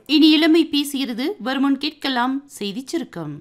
இனி இளமை பேசுகிறது வருமுன் கேட்கலாம் செய்திச் சுருக்கம்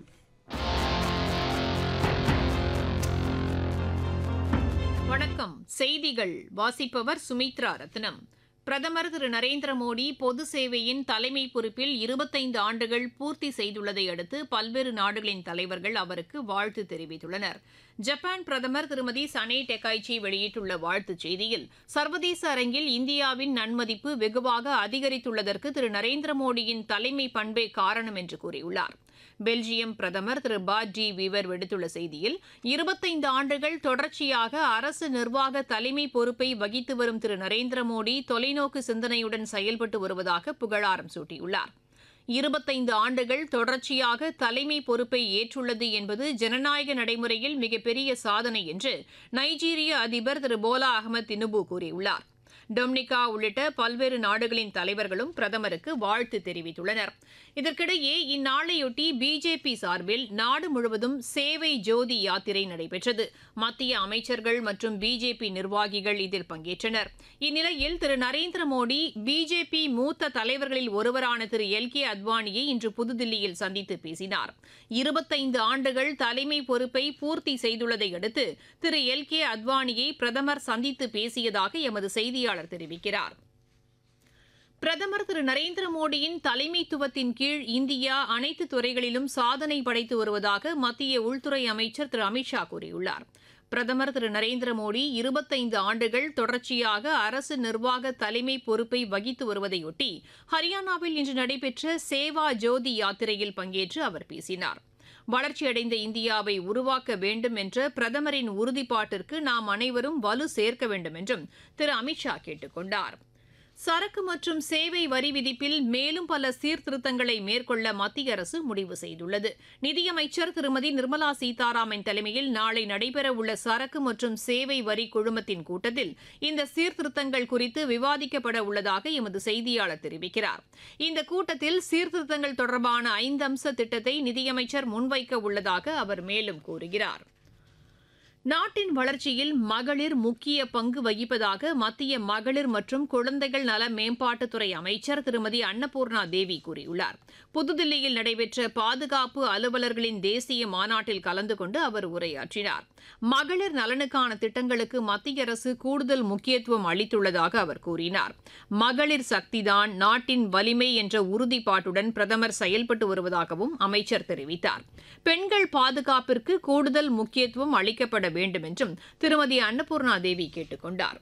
வணக்கம் செய்திகள் வாசிப்பவர் சுமித்ரா ரத்னம் பிரதமர் திரு நரேந்திர மோடி பொது சேவையின் தலைமை பொறுப்பில் இருபத்தைந்து ஆண்டுகள் பூர்த்தி செய்துள்ளதை அடுத்து பல்வேறு நாடுகளின் தலைவர்கள் அவருக்கு வாழ்த்து தெரிவித்துள்ளனர் ஜப்பான் பிரதமர் திருமதி சனே டெக்காய்ச்சி வெளியிட்டுள்ள வாழ்த்துச் செய்தியில் சர்வதேச அரங்கில் இந்தியாவின் நன்மதிப்பு வெகுவாக அதிகரித்துள்ளதற்கு திரு நரேந்திர மோடியின் தலைமை பண்பே காரணம் என்று கூறியுள்ளார் பெல்ஜியம் பிரதமர் திரு பாட் டி வீவர் விடுத்துள்ள செய்தியில் இருபத்தைந்து ஆண்டுகள் தொடர்ச்சியாக அரசு நிர்வாக தலைமை பொறுப்பை வகித்து வரும் திரு நரேந்திர மோடி தொலைநோக்கு சிந்தனையுடன் செயல்பட்டு வருவதாக புகழாரம் சூட்டியுள்ளார் இருபத்தைந்து ஆண்டுகள் தொடர்ச்சியாக தலைமை பொறுப்பை ஏற்றுள்ளது என்பது ஜனநாயக நடைமுறையில் மிகப்பெரிய சாதனை என்று நைஜீரிய அதிபர் திரு போலா அகமது தினுபு கூறியுள்ளார் டொமினிகா உள்ளிட்ட பல்வேறு நாடுகளின் தலைவர்களும் பிரதமருக்கு வாழ்த்து தெரிவித்துள்ளனர் இதற்கிடையே இந்நாளையொட்டி பிஜேபி சார்பில் நாடு முழுவதும் சேவை ஜோதி யாத்திரை நடைபெற்றது மத்திய அமைச்சர்கள் மற்றும் பிஜேபி நிர்வாகிகள் இதில் பங்கேற்றனர் இந்நிலையில் திரு நரேந்திர மோடி பிஜேபி மூத்த தலைவர்களில் ஒருவரான திரு எல் கே அத்வானியை இன்று புதுதில்லியில் சந்தித்து பேசினார் இருபத்தைந்து ஆண்டுகள் தலைமை பொறுப்பை பூர்த்தி செய்துள்ளதை அடுத்து திரு எல் கே அத்வானியை பிரதமர் சந்தித்து பேசியதாக எமது செய்தியாளர் தெரிவிக்கிறார் பிரதமர் திரு நரேந்திர மோடியின் தலைமைத்துவத்தின் கீழ் இந்தியா அனைத்து துறைகளிலும் சாதனை படைத்து வருவதாக மத்திய உள்துறை அமைச்சர் திரு அமித்ஷா கூறியுள்ளார் பிரதமர் திரு நரேந்திர மோடி இருபத்தைந்து ஆண்டுகள் தொடர்ச்சியாக அரசு நிர்வாக தலைமை பொறுப்பை வகித்து வருவதையொட்டி ஹரியானாவில் இன்று நடைபெற்ற சேவா ஜோதி யாத்திரையில் பங்கேற்று அவர் பேசினார் வளர்ச்சியடைந்த இந்தியாவை உருவாக்க வேண்டும் என்ற பிரதமரின் உறுதிப்பாட்டிற்கு நாம் அனைவரும் வலு சேர்க்க வேண்டும் என்றும் திரு அமித்ஷா கேட்டுக் கொண்டாா் சரக்கு மற்றும் சேவை வரி விதிப்பில் மேலும் பல சீர்திருத்தங்களை மேற்கொள்ள மத்திய அரசு முடிவு செய்துள்ளது நிதியமைச்சர் திருமதி நிர்மலா சீதாராமன் தலைமையில் நாளை நடைபெறவுள்ள சரக்கு மற்றும் சேவை வரி குழுமத்தின் கூட்டத்தில் இந்த சீர்திருத்தங்கள் குறித்து விவாதிக்கப்பட உள்ளதாக எமது செய்தியாளர் தெரிவிக்கிறார் இந்த கூட்டத்தில் சீர்திருத்தங்கள் தொடர்பான ஐந்து அம்ச திட்டத்தை நிதியமைச்சர் முன்வைக்க உள்ளதாக அவர் மேலும் கூறுகிறார் நாட்டின் வளர்ச்சியில் மகளிர் முக்கிய பங்கு வகிப்பதாக மத்திய மகளிர் மற்றும் குழந்தைகள் நல மேம்பாட்டுத்துறை அமைச்சர் திருமதி அன்னபூர்ணா தேவி கூறியுள்ளார் புதுதில்லியில் நடைபெற்ற பாதுகாப்பு அலுவலர்களின் தேசிய மாநாட்டில் கலந்து கொண்டு அவர் உரையாற்றினார் மகளிர் நலனுக்கான திட்டங்களுக்கு மத்திய அரசு கூடுதல் முக்கியத்துவம் அளித்துள்ளதாக அவர் கூறினார் மகளிர் சக்திதான் நாட்டின் வலிமை என்ற உறுதிப்பாட்டுடன் பிரதமர் செயல்பட்டு வருவதாகவும் அமைச்சர் தெரிவித்தார் பெண்கள் பாதுகாப்பிற்கு கூடுதல் முக்கியத்துவம் அளிக்கப்பட வேண்டும் என்றும் திருமதி அன்னபூர்ணா தேவி கேட்டுக் கொண்டார்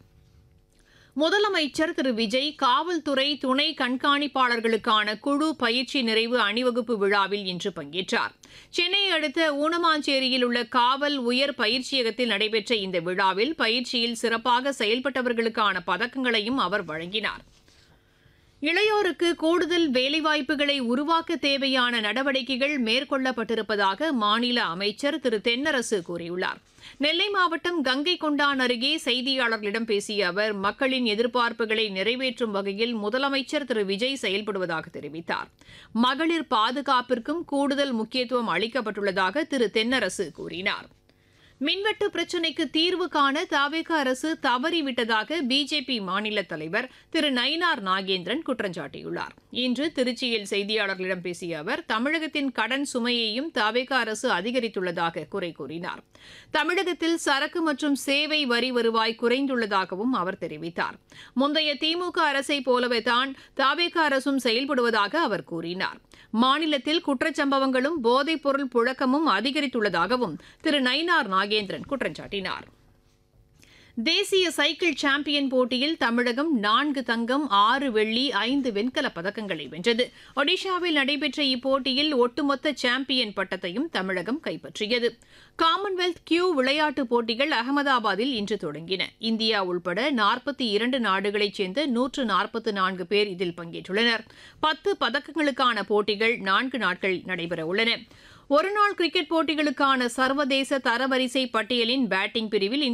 முதலமைச்சர் திரு விஜய் காவல்துறை துணை கண்காணிப்பாளர்களுக்கான குழு பயிற்சி நிறைவு அணிவகுப்பு விழாவில் இன்று பங்கேற்றார் சென்னையை அடுத்த ஊனமாஞ்சேரியில் உள்ள காவல் உயர் பயிற்சியகத்தில் நடைபெற்ற இந்த விழாவில் பயிற்சியில் சிறப்பாக செயல்பட்டவர்களுக்கான பதக்கங்களையும் அவர் வழங்கினார் இளையோருக்கு கூடுதல் வேலைவாய்ப்புகளை உருவாக்க தேவையான நடவடிக்கைகள் மேற்கொள்ளப்பட்டிருப்பதாக மாநில அமைச்சர் திரு தென்னரசு கூறியுள்ளார் நெல்லை மாவட்டம் கங்கை கொண்டான் அருகே செய்தியாளர்களிடம் பேசிய அவர் மக்களின் எதிர்பார்ப்புகளை நிறைவேற்றும் வகையில் முதலமைச்சர் திரு விஜய் செயல்படுவதாக தெரிவித்தார் மகளிர் பாதுகாப்பிற்கும் கூடுதல் முக்கியத்துவம் அளிக்கப்பட்டுள்ளதாக திரு தென்னரசு கூறினார் மின்வெட்டு பிரச்சினைக்கு தீர்வு காண தாவேக அரசு தவறிவிட்டதாக பிஜேபி மாநில தலைவர் திரு நயினார் நாகேந்திரன் குற்றம் சாட்டியுள்ளார் இன்று திருச்சியில் செய்தியாளர்களிடம் பேசிய அவர் தமிழகத்தின் கடன் சுமையையும் தாவேக அரசு அதிகரித்துள்ளதாக குறை கூறினார் தமிழகத்தில் சரக்கு மற்றும் சேவை வரி வருவாய் குறைந்துள்ளதாகவும் அவர் தெரிவித்தார் முந்தைய திமுக அரசை போலவே தான் தாவேக அரசும் செயல்படுவதாக அவர் கூறினார் மாநிலத்தில் குற்றச்சம்பவங்களும் போதைப்பொருள் புழக்கமும் அதிகரித்துள்ளதாகவும் திரு நயினார் நாகேந்திரன் குற்றம் சாட்டினார் தேசிய சைக்கிள் சாம்பியன் போட்டியில் தமிழகம் நான்கு தங்கம் ஆறு வெள்ளி ஐந்து வெண்கலப் பதக்கங்களை வென்றது ஒடிஷாவில் நடைபெற்ற இப்போட்டியில் ஒட்டுமொத்த சாம்பியன் பட்டத்தையும் தமிழகம் கைப்பற்றியது காமன்வெல்த் கியூ விளையாட்டுப் போட்டிகள் அகமதாபாத்தில் இன்று தொடங்கின இந்தியா உள்பட நாற்பத்தி இரண்டு நாடுகளைச் சேர்ந்த நூற்று நாற்பத்தி நான்கு பேர் இதில் பங்கேற்றுள்ளனர் பத்து பதக்கங்களுக்கான போட்டிகள் நான்கு நாட்கள் நடைபெறவுள்ளன ஒருநாள் கிரிக்கெட் போட்டிகளுக்கான சர்வதேச தரவரிசை பட்டியலின் பேட்டிங் பிரிவில்